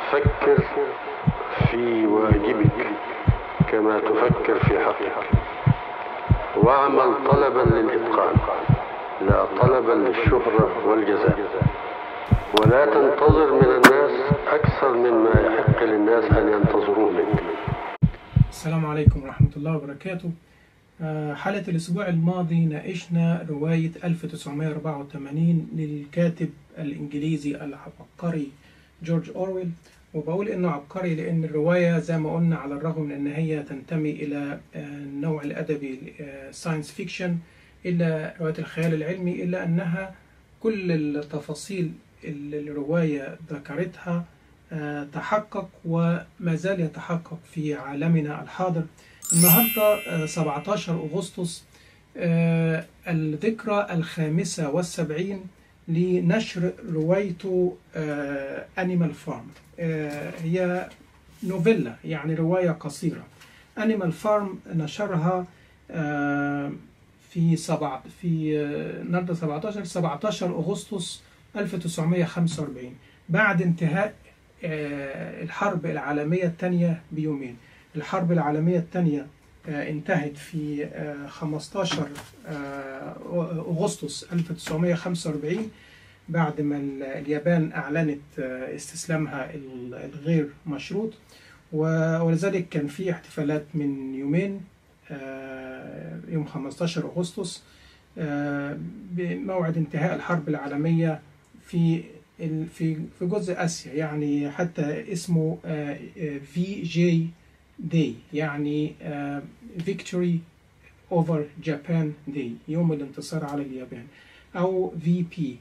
فكر في واجبك كما تفكر في حقك واعمل طلبا للإتقان لا طلبا للشهرة والجزاء ولا تنتظر من الناس أكثر مما يحق للناس أن ينتظروه منك السلام عليكم ورحمة الله وبركاته آه، حلقة الأسبوع الماضي ناقشنا رواية 1984 للكاتب الإنجليزي العبقري جورج أورويل وبقول إنه عبقري لأن الرواية زي ما قلنا على الرغم من إن هي تنتمي إلى آه، النوع الأدبي ساينس فيكشن إلا رواية الخيال العلمي إلا أنها كل التفاصيل اللي الرواية ذكرتها آه، تحقق وما زال يتحقق في عالمنا الحاضر النهاردة آه، 17 أغسطس آه، الذكرى الخامسة والسبعين لنشر روايته أنيمال فارم هي نوفيلا يعني رواية قصيرة أنيمال فارم نشرها آه، في سبع في آه، النهارده 17 17 أغسطس 1945 بعد انتهاء آه، الحرب العالمية الثانية بيومين الحرب العالمية الثانية آه، انتهت في آه، 15 آه، أغسطس 1945 بعد ما ال- اليابان أعلنت آه، استسلامها ال- الغير مشروط و- ولذلك كان في احتفالات من يومين آه، يوم 15 أغسطس آه، بموعد انتهاء الحرب العالمية في ال- في في جزء آسيا يعني حتى اسمه في جي داي يعني فيكتوري اوفر جابان داي يوم الانتصار على اليابان او في بي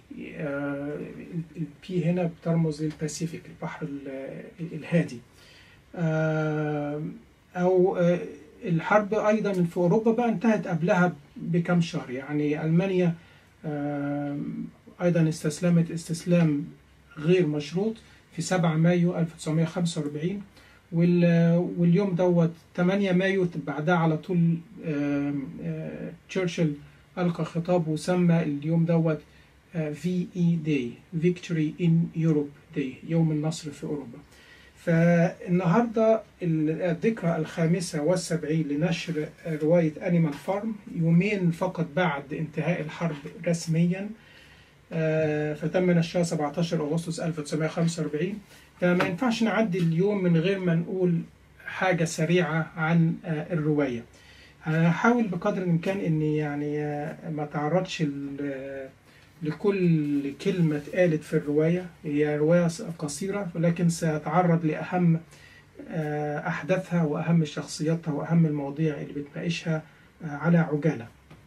البي هنا بترمز للباسيفيك البحر ال- الهادي آه، او آه، الحرب ايضا في اوروبا بقى انتهت قبلها بكم شهر يعني المانيا آه، ايضا استسلمت استسلام غير مشروط في 7 مايو 1945 وال- واليوم دوت 8 مايو بعدها على طول آم، آه، تشرشل ألقى خطاب وسمى اليوم دوت في اي داي فيكتوري ان يوروب داي يوم النصر في اوروبا فالنهارده الذكرى الخامسة والسبعين لنشر رواية أنيمال فارم يومين فقط بعد انتهاء الحرب رسميا آه، فتم نشرها 17 أغسطس 1945 فما ينفعش نعدي اليوم من غير ما نقول حاجة سريعة عن آه، الرواية هحاول بقدر الإمكان إني يعني آه، ما تعرضش ل- لكل كلمة اتقالت في الرواية هي رواية قصيرة ولكن سأتعرض لأهم آه، أحداثها وأهم شخصياتها وأهم المواضيع اللي بتناقشها آه، على عجالة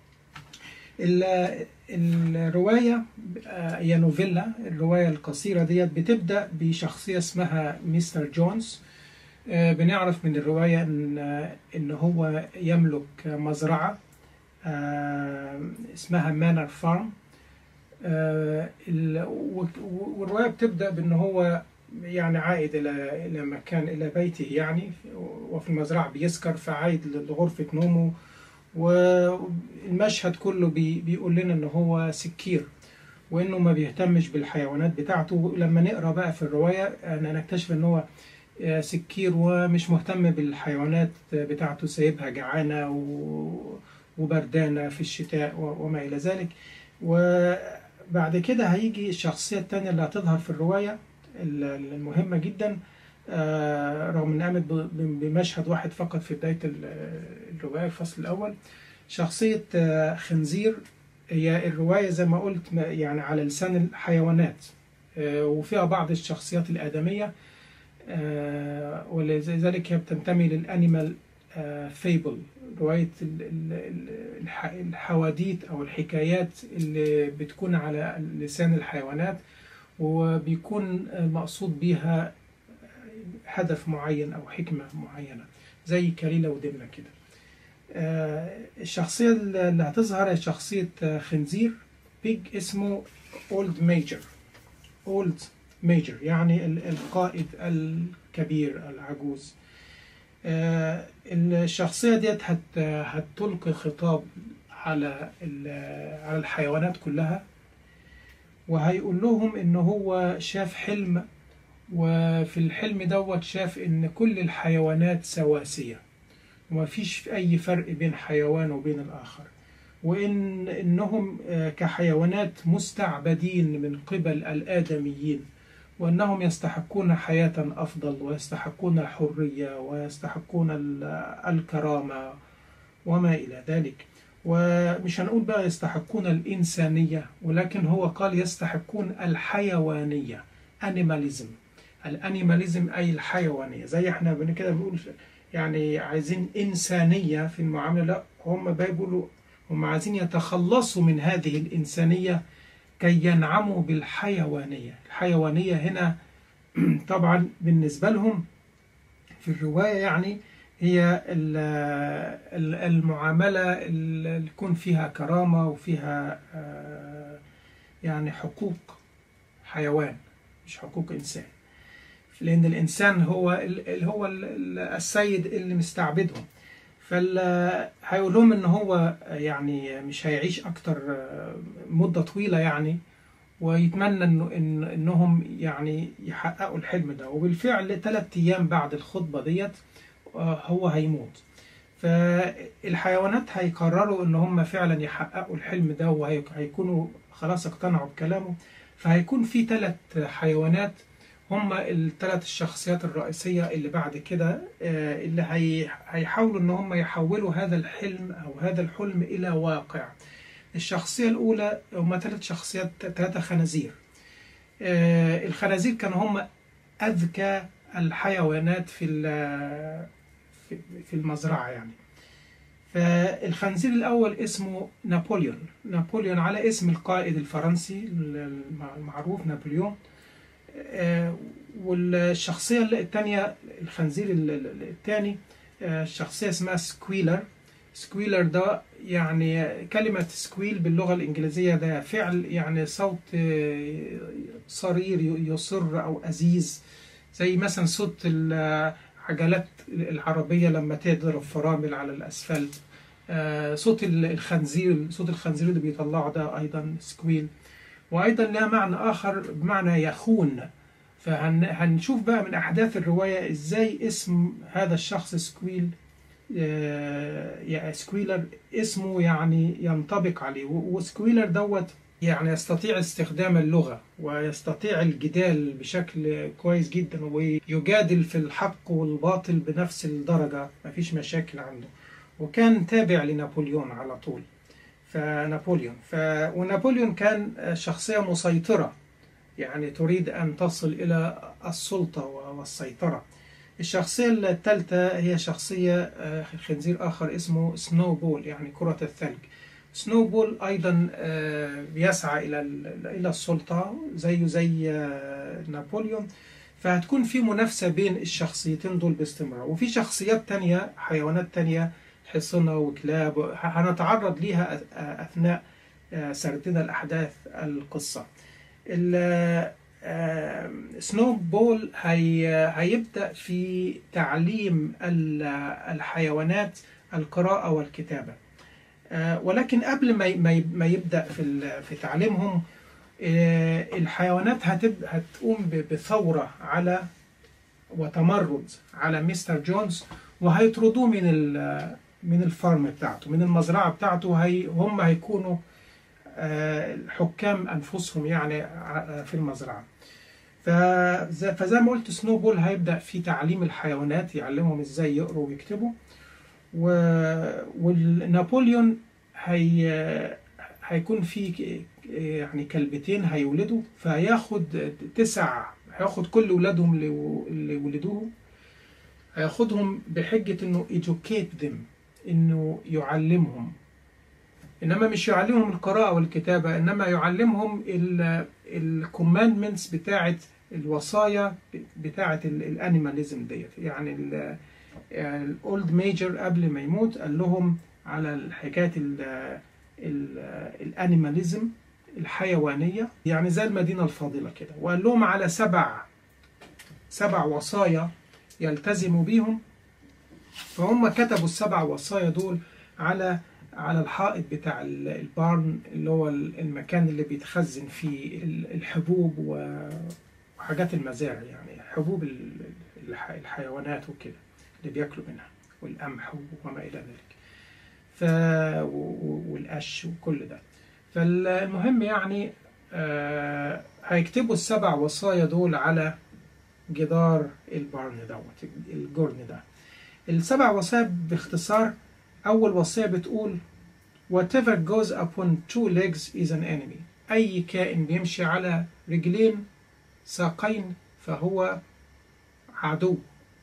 ال- الرواية آه، هي نوفيلا الرواية القصيرة ديت بتبدأ بشخصية اسمها مستر جونز آه، بنعرف من الرواية إن آه، إن هو يملك مزرعة آه، اسمها مانر فارم آه، ال- و- و- والرواية بتبدأ بأن هو يعني عائد إلى إلى مكان إلى بيته يعني وفي المزرعة بيسكر فعايد لغرفة نومه والمشهد كله بي بيقول لنا إن هو سكير وإنه ما بيهتمش بالحيوانات بتاعته لما نقرأ بقى في الرواية أنا نكتشف إن هو آه، سكير ومش مهتم بالحيوانات بتاعته سايبها جعانة و- وبردانة في الشتاء و- وما إلى ذلك وبعد كده هيجي الشخصية التانية اللي هتظهر في الرواية ال- المهمة جدا آه، رغم انها قامت ب- بمشهد واحد فقط في بداية ال- الرواية الفصل الأول شخصية آه، خنزير هي الرواية زي ما قلت ما- يعني على لسان الحيوانات آه، وفيها بعض الشخصيات الآدمية آه، ولذلك هي بتنتمي للأنيمال فيبل رواية ال- ال- ال- الح- الحواديت أو الحكايات اللي بتكون على لسان الحيوانات وبيكون المقصود بيها هدف معين أو حكمة معينة زي كليلة ودمنة كده آه، الشخصية اللي هتظهر هي شخصية آه، خنزير بيج اسمه أولد ميجر أولد ميجر يعني ال- القائد الكبير العجوز آه، الشخصية ديت هت هتلقي خطاب على ال- على الحيوانات كلها وهيقول لهم إن هو شاف حلم وفي الحلم دوت شاف إن كل الحيوانات سواسية وما فيش أي فرق بين حيوان وبين الآخر وإن إنهم كحيوانات مستعبدين من قبل الآدميين وأنهم يستحقون حياة أفضل ويستحقون الحرية ويستحقون الكرامة وما إلى ذلك ومش هنقول بقى يستحقون الإنسانية ولكن هو قال يستحقون الحيوانية أنيماليزم الأنيماليزم أي الحيوانية زي احنا بن كده بنقول يعني عايزين إنسانية في المعاملة لا هم بيقولوا هم عايزين يتخلصوا من هذه الإنسانية كي ينعموا بالحيوانية الحيوانية هنا طبعا بالنسبة لهم في الرواية يعني هي المعاملة اللي يكون فيها كرامة وفيها يعني حقوق حيوان مش حقوق إنسان لأن الإنسان هو ال هو ال السيد اللي مستعبدهم فهيقول لهم إن هو يعني مش هيعيش أكتر مدة طويلة يعني ويتمنى إنه إن إنهم يعني يحققوا الحلم ده وبالفعل ثلاث أيام بعد الخطبة ديت هو هيموت فالحيوانات هيقرروا ان هم فعلا يحققوا الحلم ده وهيكونوا خلاص اقتنعوا بكلامه فهيكون في ثلاث حيوانات هم الثلاث الشخصيات الرئيسية اللي بعد كده اللي هيحاولوا ان هم يحولوا هذا الحلم او هذا الحلم الى واقع الشخصية الاولى هم ثلاث شخصيات ثلاثة خنازير الخنازير كانوا هم اذكى الحيوانات في في المزرعة يعني فالخنزير الأول اسمه نابليون نابليون على اسم القائد الفرنسي المعروف نابليون والشخصية الثانية الخنزير الثاني الشخصية اسمها سكويلر سكويلر ده يعني كلمة سكويل باللغة الإنجليزية ده فعل يعني صوت صرير يصر أو أزيز زي مثلا صوت العجلات العربية لما تضرب فرامل على الأسفلت صوت الخنزير صوت الخنزير اللي بيطلعه ده أيضا سكويل وأيضا لها معنى آخر بمعنى يخون فهنشوف بقى من أحداث الرواية إزاي اسم هذا الشخص سكويل يا سكويلر اسمه يعني ينطبق عليه وسكويلر دوت يعني يستطيع استخدام اللغة ويستطيع الجدال بشكل كويس جدا ويجادل في الحق والباطل بنفس الدرجة مفيش مشاكل عنده وكان تابع لنابليون على طول فنابليون ف... ونابليون كان شخصية مسيطرة يعني تريد أن تصل إلى السلطة والسيطرة الشخصية الثالثة هي شخصية خنزير آخر اسمه سنو بول يعني كرة الثلج سنو بول أيضا بيسعى إلى إلى السلطة زيه زي نابليون فهتكون في منافسة بين الشخصيتين دول باستمرار وفي شخصيات تانية حيوانات تانية حصنة وكلاب هنتعرض ليها أثناء سردنا الأحداث القصة سنو بول هي هيبدأ في تعليم الحيوانات القراءة والكتابة ولكن قبل ما يبدأ في في تعليمهم الحيوانات هتقوم بثورة على وتمرد على مستر جونز وهيطردوه من من الفارم بتاعته من المزرعة بتاعته هي هم هيكونوا الحكام أنفسهم يعني في المزرعة فزي ما قلت سنو بول هيبدأ في تعليم الحيوانات يعلمهم ازاي يقروا ويكتبوا و... والنابليون هي هيكون في يعني كلبتين هيولدوا فهياخد تسع هياخد كل ولادهم اللي ولدوهم هياخدهم بحجة انه educate them انه يعلمهم انما مش يعلمهم القراءة والكتابة انما يعلمهم الكوماندمنتس بتاعة الوصايا بتاعة الانيماليزم ديت يعني الاولد ميجر قبل ما يموت قال لهم على حكاية الانيماليزم الحيوانية يعني زي المدينة الفاضلة كده وقال لهم على سبع سبع وصايا يلتزموا بيهم فهم كتبوا السبع وصايا دول على على الحائط بتاع البارن اللي هو المكان اللي بيتخزن فيه الحبوب وحاجات المزارع يعني حبوب ال- الح- الحيوانات وكده اللي بياكلوا منها والقمح وما إلى ذلك ف و- و- والقش وكل ده فالمهم يعني آه، هيكتبوا السبع وصايا دول على جدار البرن دوت الجرن ده السبع وصايا باختصار أول وصية بتقول whatever goes upon two legs is an enemy أي كائن بيمشي على رجلين ساقين فهو عدو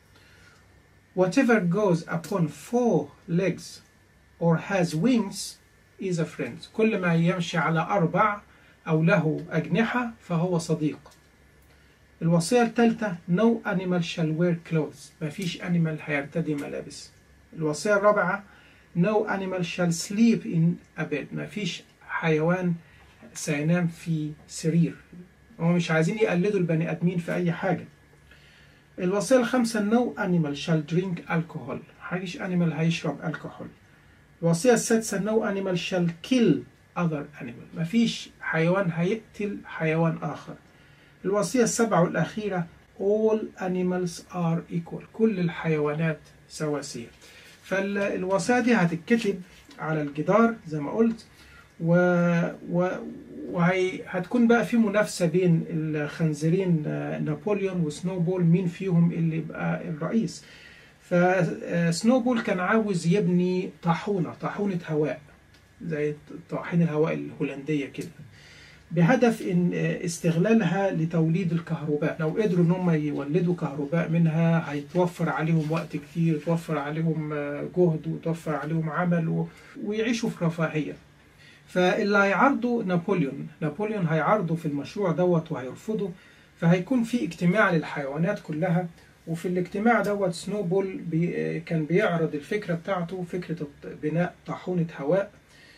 whatever goes upon four legs or has wings is a friend كل ما يمشي على أربع أو له أجنحة فهو صديق الوصية الثالثة no animal shall wear clothes ما فيش animal هيرتدي ملابس الوصية الرابعة no animal shall sleep in a bed ما فيش حيوان سينام في سرير هم مش عايزين يقلدوا البني آدمين في أي حاجة الوصية الخامسة no animal shall drink alcohol محدش animal هيشرب الكحول الوصية السادسة no animal shall kill other animal مفيش حيوان هيقتل حيوان آخر الوصية السابعة والأخيرة all animals are equal كل الحيوانات سواسية فالوصايا دي هتتكتب على الجدار زي ما قلت و... و... وهي هتكون بقى في منافسة بين الخنزيرين آه، نابليون وسنوبول مين فيهم اللي يبقى الرئيس فسنوبول كان عاوز يبني طاحونة طاحونة هواء زي طاحين الهواء الهولندية كده بهدف ان استغلالها لتوليد الكهرباء لو قدروا ان هم يولدوا كهرباء منها هيتوفر عليهم وقت كتير يتوفر عليهم جهد ويتوفر عليهم عمل و... ويعيشوا في رفاهية فاللي هيعارضوا نابليون نابليون هيعارضوا في المشروع دوت وهيرفضوا فهيكون في اجتماع للحيوانات كلها وفي الاجتماع دوت سنوبول بي كان بيعرض الفكرة بتاعته فكرة بناء طاحونة هواء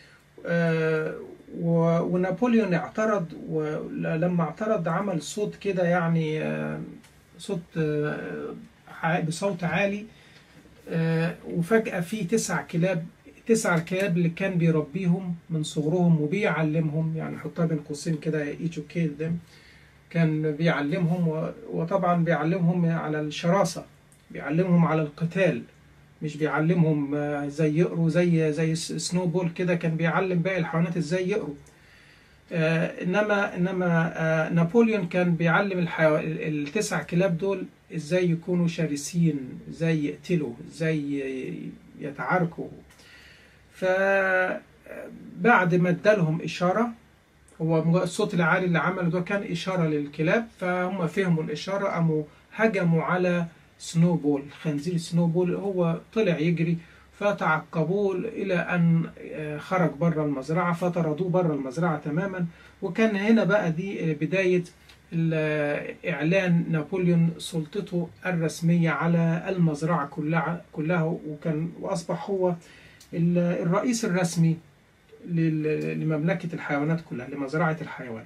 آه، و- ونابليون اعترض ولما اعترض عمل صوت كده يعني آه، صوت آه، ع- بصوت عالي آه، وفجأة في تسع كلاب تسع كلاب اللي كان بيربيهم من صغرهم وبيعلمهم يعني حطها بين قوسين كده educate them كان بيعلمهم و- وطبعا بيعلمهم على الشراسة بيعلمهم على القتال مش بيعلمهم آه، زي يقروا زي زي س- سنوبول كده كان بيعلم باقي الحيوانات ازاي يقروا آه، انما انما آه، نابليون كان بيعلم الحيو... ال- التسع كلاب دول ازاي يكونوا شرسين ازاي يقتلوا ازاي ي- يتعاركوا فبعد ما ادالهم اشاره هو مج- الصوت العالي اللي عمله ده كان اشاره للكلاب فهم فهموا الاشاره قاموا هجموا على سنوبول خنزير سنوبول هو طلع يجري فتعقبوه إلى أن آه، خرج بره المزرعة فطردوه بره المزرعة تماما وكان هنا بقى دي بداية ال- إعلان نابليون سلطته الرسمية على المزرعة كلها كلها وكان وأصبح هو ال- الرئيس الرسمي لل- لمملكة الحيوانات كلها لمزرعة الحيوان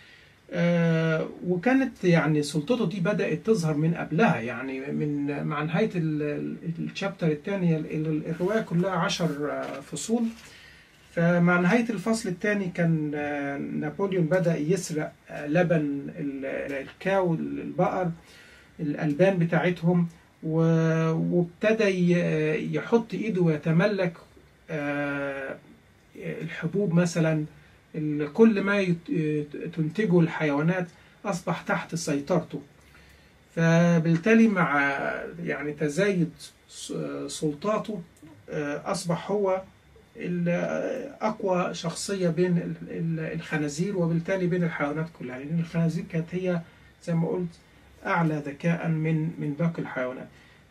آه، وكانت يعني سلطته دي بدأت تظهر من قبلها يعني من مع نهاية ال- ال- الشابتر الثاني الرواية كلها عشر آه، فصول فمع نهاية الفصل الثاني كان آه، نابليون بدأ يسرق آه، لبن ال- الكاو البقر الألبان بتاعتهم و- وابتدى ي- يحط إيده ويتملك آه، الحبوب مثلا ال- كل ما يت- تنتجه الحيوانات أصبح تحت سيطرته فبالتالي مع يعني تزايد س- سلطاته آه، أصبح هو ال- أقوى شخصية بين ال- ال- الخنازير وبالتالي بين الحيوانات كلها لأن الخنازير كانت هي زي ما قلت أعلى ذكاء من من باقي الحيوانات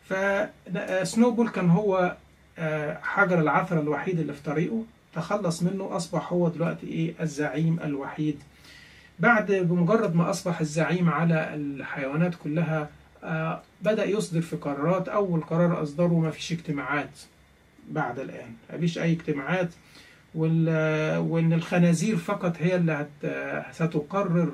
فسنوبول كان هو آه، حجر العثرة الوحيد اللي في طريقه تخلص منه أصبح هو دلوقتي إيه الزعيم الوحيد بعد بمجرد ما أصبح الزعيم على الحيوانات كلها آه، بدأ يصدر في قرارات أول قرار أصدره ما فيش اجتماعات بعد الآن ما فيش أي اجتماعات وال- وإن الخنازير فقط هي اللي هت- ستقرر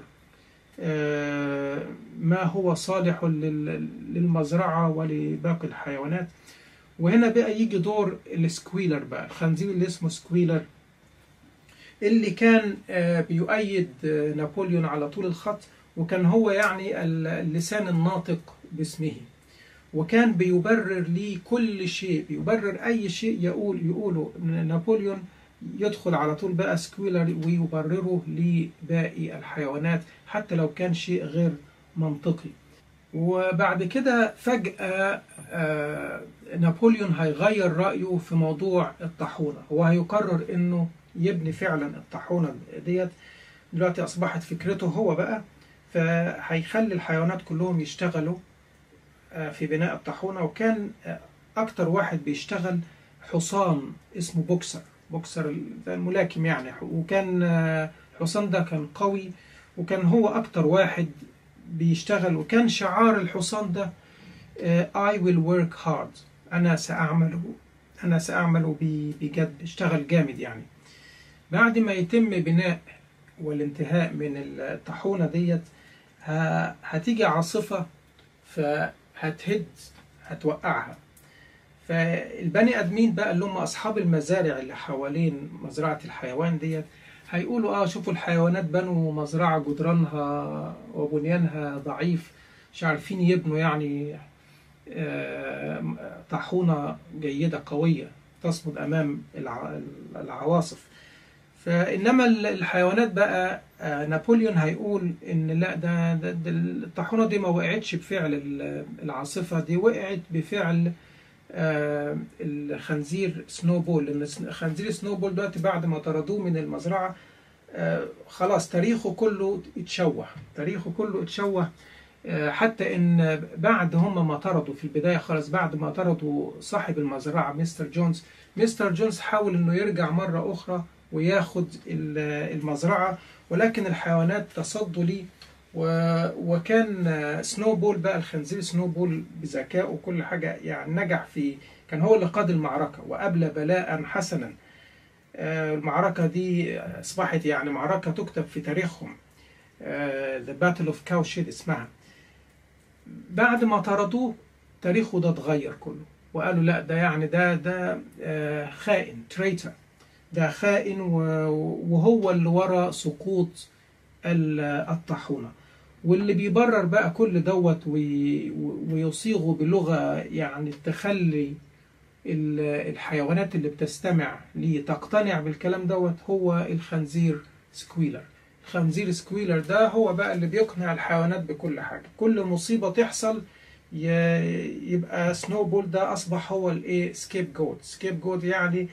آه، ما هو صالح لل- للمزرعة ولباقي الحيوانات وهنا بقى يجي دور السكويلر بقى الخنزير اللي اسمه سكويلر اللي كان آه، بيؤيد آه، نابليون على طول الخط وكان هو يعني اللسان الناطق باسمه وكان بيبرر لي كل شيء بيبرر أي شيء يقول يقوله نابليون يدخل على طول بقى سكويلر ويبرره لباقي الحيوانات حتى لو كان شيء غير منطقي وبعد كده فجأة نابليون هيغير رأيه في موضوع الطاحونة هو هيقرر انه يبني فعلا الطاحونة ديت دلوقتي أصبحت فكرته هو بقى فهيخلي الحيوانات كلهم يشتغلوا في بناء الطاحونة وكان أكتر واحد بيشتغل حصان اسمه بوكسر بوكسر الملاكم يعني وكان الحصان ده كان قوي وكان هو أكتر واحد بيشتغل وكان شعار الحصان ده I will work hard أنا سأعمل أنا سأعمل بجد اشتغل جامد يعني بعد ما يتم بناء والانتهاء من الطاحونة ديت هتيجي عاصفة فهتهد هتوقعها فالبني ادمين بقى اللي هم اصحاب المزارع اللي حوالين مزرعه الحيوان ديت هيقولوا اه شوفوا الحيوانات بنوا مزرعه جدرانها وبنيانها ضعيف مش عارفين يبنوا يعني آه طاحونه جيده قويه تصمد امام العواصف فانما الحيوانات بقى آه نابليون هيقول ان لا ده, ده, ده الطاحونه دي ما وقعتش بفعل العاصفه دي وقعت بفعل آه الخنزير سنوبول لان خنزير سنوبول دلوقتي بعد ما طردوه من المزرعه آه خلاص تاريخه كله اتشوه تاريخه كله اتشوه آه حتى ان بعد هم ما طردوا في البدايه خالص بعد ما طردوا صاحب المزرعه مستر جونز مستر جونز حاول انه يرجع مره اخرى وياخد المزرعه ولكن الحيوانات تصدوا ليه وكان سنوبول بقى الخنزير سنوبول بذكائه وكل حاجة يعني نجح في كان هو اللي قاد المعركة وأبلى بلاء حسنا المعركة دي أصبحت يعني معركة تكتب في تاريخهم The Battle of Cowshed اسمها بعد ما طردوه تاريخه ده اتغير كله وقالوا لا ده يعني ده ده خائن تريتر ده خائن وهو اللي ورا سقوط الطاحونه واللي بيبرر بقى كل دوت ويصيغه بلغة يعني تخلي الحيوانات اللي بتستمع ليه تقتنع بالكلام دوت هو الخنزير سكويلر الخنزير سكويلر ده هو بقى اللي بيقنع الحيوانات بكل حاجة كل مصيبة تحصل يبقى سنوبول ده أصبح هو الايه سكيب جود سكيب جود يعني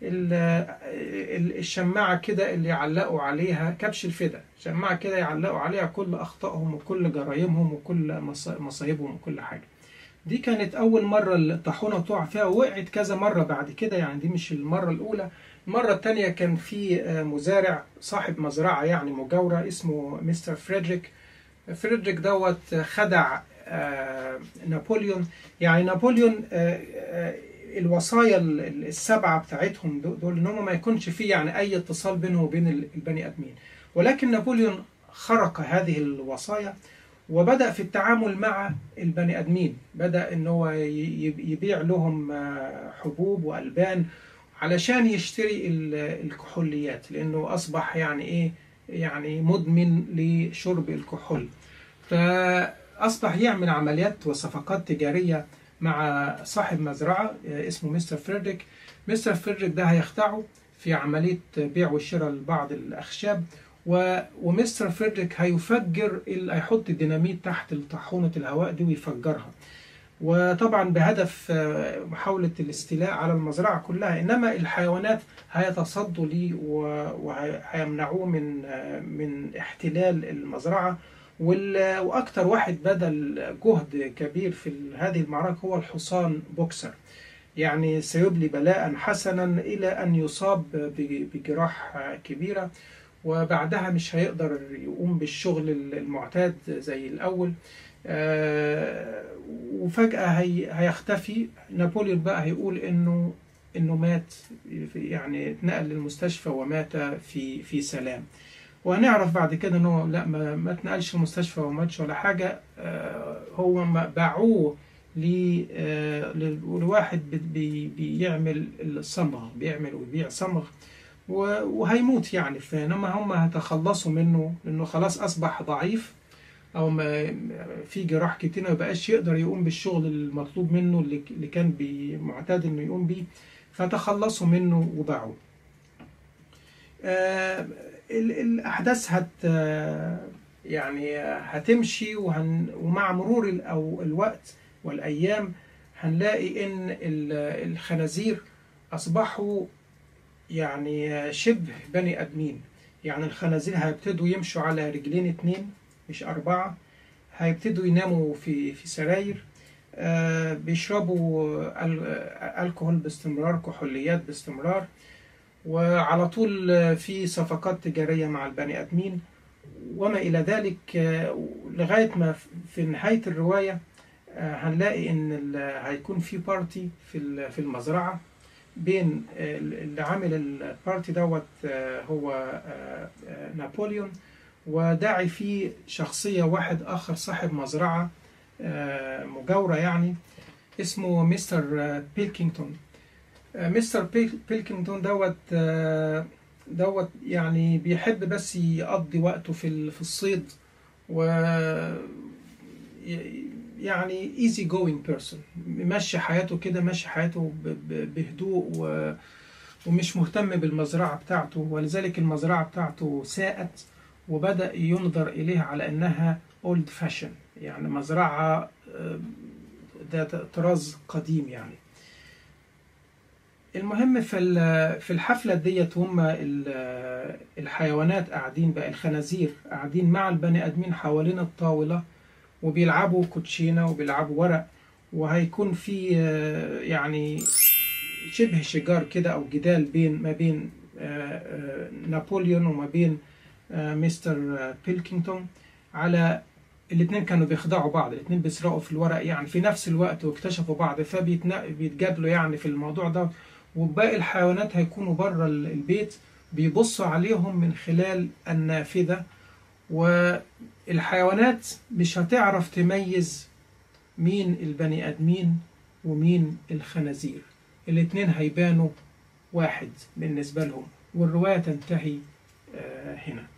الشماعة كده اللي يعلقوا عليها كبش الفدا شماعة كده يعلقوا عليها كل أخطائهم وكل جرايمهم وكل مصايبهم وكل حاجة دي كانت أول مرة الطاحونة تقع فيها ووقعت كذا مرة بعد كده يعني دي مش المرة الأولى المرة التانية كان في مزارع صاحب مزرعة يعني مجاورة اسمه مستر فريدريك فريدريك دوت خدع نابليون يعني نابليون الوصايا السبعة بتاعتهم دول ان هم ما يكونش فيه يعني اي اتصال بينه وبين البني ادمين ولكن نابليون خرق هذه الوصايا وبدأ في التعامل مع البني ادمين بدأ ان هو يبيع لهم حبوب والبان علشان يشتري الكحوليات لانه اصبح يعني ايه يعني مدمن لشرب الكحول فاصبح يعمل عمليات وصفقات تجاريه مع صاحب مزرعة اسمه مستر فريدريك مستر فريدريك ده هيخدعه في عملية بيع وشراء لبعض الأخشاب و... ومستر فريدريك هيفجر ال... هيحط الديناميت تحت طاحونة الهواء دي ويفجرها وطبعا بهدف محاولة الاستيلاء على المزرعة كلها إنما الحيوانات هيتصدوا ليه وهيمنعوه من من احتلال المزرعة واكتر واحد بذل جهد كبير في هذه المعركه هو الحصان بوكسر يعني سيبلي بلاء حسنا الى ان يصاب بجراح كبيره وبعدها مش هيقدر يقوم بالشغل المعتاد زي الاول وفجاه هي هيختفي نابليون بقى هيقول انه انه مات يعني اتنقل للمستشفى ومات في في سلام وهنعرف بعد كده انه لا ما, ما اتنقلش المستشفى وما ماتش ولا حاجه آه هو باعوه آه لواحد بي بيعمل الصمغ بيعمل ويبيع صمغ وهيموت يعني فانما هم هيتخلصوا منه لانه خلاص اصبح ضعيف او ما في جراح كتير ما بقاش يقدر يقوم بالشغل المطلوب منه اللي اللي كان بي- معتاد انه يقوم بيه فتخلصوا منه وباعوه آه، ال- الاحداث هت آه، يعني هتمشي وهن ومع مرور ال- او الوقت والايام هنلاقي ان ال- الخنازير اصبحوا يعني شبه بني ادمين يعني الخنازير هيبتدوا يمشوا على رجلين اتنين مش اربعه هيبتدوا يناموا في في سراير آه، بيشربوا ال- آه، الكحول باستمرار كحوليات باستمرار وعلى طول آه، في صفقات تجاريه مع البني ادمين وما الى ذلك آه، لغايه ما ف- في نهايه الروايه آه، هنلاقي ان ال- هيكون في بارتي في ال- في المزرعه بين آه، اللي عامل البارتي دوت آه، هو آه، آه، نابليون وداعي فيه شخصيه واحد اخر صاحب مزرعه آه، مجاوره يعني اسمه مستر آه، بيلكينغتون آه، مستر بيل- بيلكينغتون دوت آه، دوت يعني بيحب بس يقضي وقته في ال- في الصيد و ي- يعني ايزي جوينج بيرسون ماشي حياته كده ماشي حياته ب- ب- بهدوء و ومش مهتم بالمزرعة بتاعته ولذلك المزرعة بتاعته ساءت وبدأ ينظر إليها على أنها اولد فاشن يعني مزرعة آه، ذات طراز قديم يعني المهم في ال- في الحفلة ديت هم ال- الحيوانات قاعدين بقى الخنازير قاعدين مع البني آدمين حوالين الطاولة وبيلعبوا كوتشينة وبيلعبوا ورق وهيكون في آه، يعني شبه شجار كده أو جدال بين ما بين آه، آه، نابليون وما بين آه، مستر آه، بيلكينغتون على الاثنين كانوا بيخدعوا بعض الاثنين بيسرقوا في الورق يعني في نفس الوقت واكتشفوا بعض فبيتجادلوا يعني في الموضوع ده وباقي الحيوانات هيكونوا بره البيت بيبصوا عليهم من خلال النافذة والحيوانات مش هتعرف تميز مين البني آدمين ومين الخنازير الاتنين هيبانوا واحد بالنسبة لهم والرواية تنتهي آه، هنا